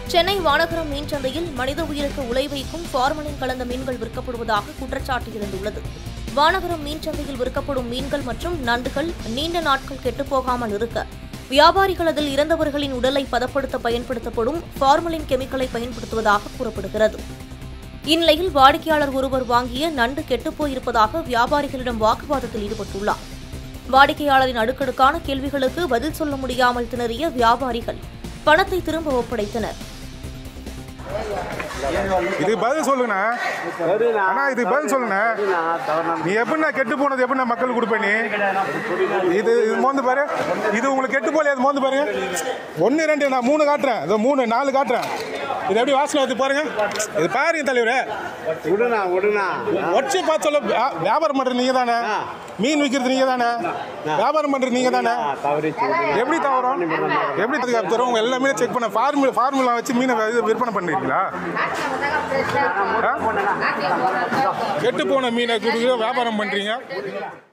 சென்னை வானகரம் மீன் சந்தையில் மனித உயிருக்கு உலை வைக்கும் ஃபார்மலின் கலந்த மீன்கள் விற்கப்படுவதாக குற்றச்சாட்டு எழுந்துள்ளது வானகரம் மீன் சந்தையில் விற்கப்படும் மீன்கள் மற்றும் நண்டுகள் நீண்ட நாட்கள் கெட்டுப்போகாமல் இருக்க வியாபாரிகள் அதில் இறந்தவர்களின் உடலை பதப்படுத்த பயன்படுத்தப்படும் ஃபார்மலின் கெமிக்கலை பயன்படுத்துவதாக கூறப்படுகிறது இந்நிலையில் வாடிக்கையாளர் ஒருவர் வாங்கிய நண்டு கெட்டுப்போயிருப்பதாக வியாபாரிகளிடம் வாக்குவாதத்தில் ஈடுபட்டுள்ளார் வாடிக்கையாளரின் அடுக்கடுக்கான கேள்விகளுக்கு பதில் சொல்ல முடியாமல் திணறிய வியாபாரிகள் பணத்தை திரும்ப ஒப்படைத்தனர் இது பதில் சொல்லுங்கண்ணா அண்ணா இது பதில் சொல்லுண்ணா நீ எப்படிண்ணா கெட்டு போனது எப்படிண்ணா மக்களுக்கு கொடுப்ப நீ இது இது மோந்து பாரு இது உங்களுக்கு கெட்டு போல அது மோந்து பாருங்க ஒன்று ரெண்டு நான் மூணு காட்டுறேன் இதோ மூணு நாலு காட்டுறேன் இது எப்படி வாசனை வருது பாருங்க இது பாருங்க தலைவரே விடுண்ணா விடுண்ணா வச்சு பார்த்து சொல்ல வியா- வியாபாரம் பண்ணுறது நீங்கள் தானே மீன் விற்கிறது நீங்கள் தானே வியாபாரம் பண்ணுறது நீங்கள் தானே தவறிச்சு விடுண்ணா. எப்படி தவறும் எப்படி அதுக்கு தரும் உங்க எல்லாமே செக் பண்ண ஃபார்முலா ஃபார்முலா வச்சு மீனை இது விற்பனை பண்ணுறீங்களா கெட்டு போன மீனை கொடுக்குற வியாபாரம் பண்ணுறீங்க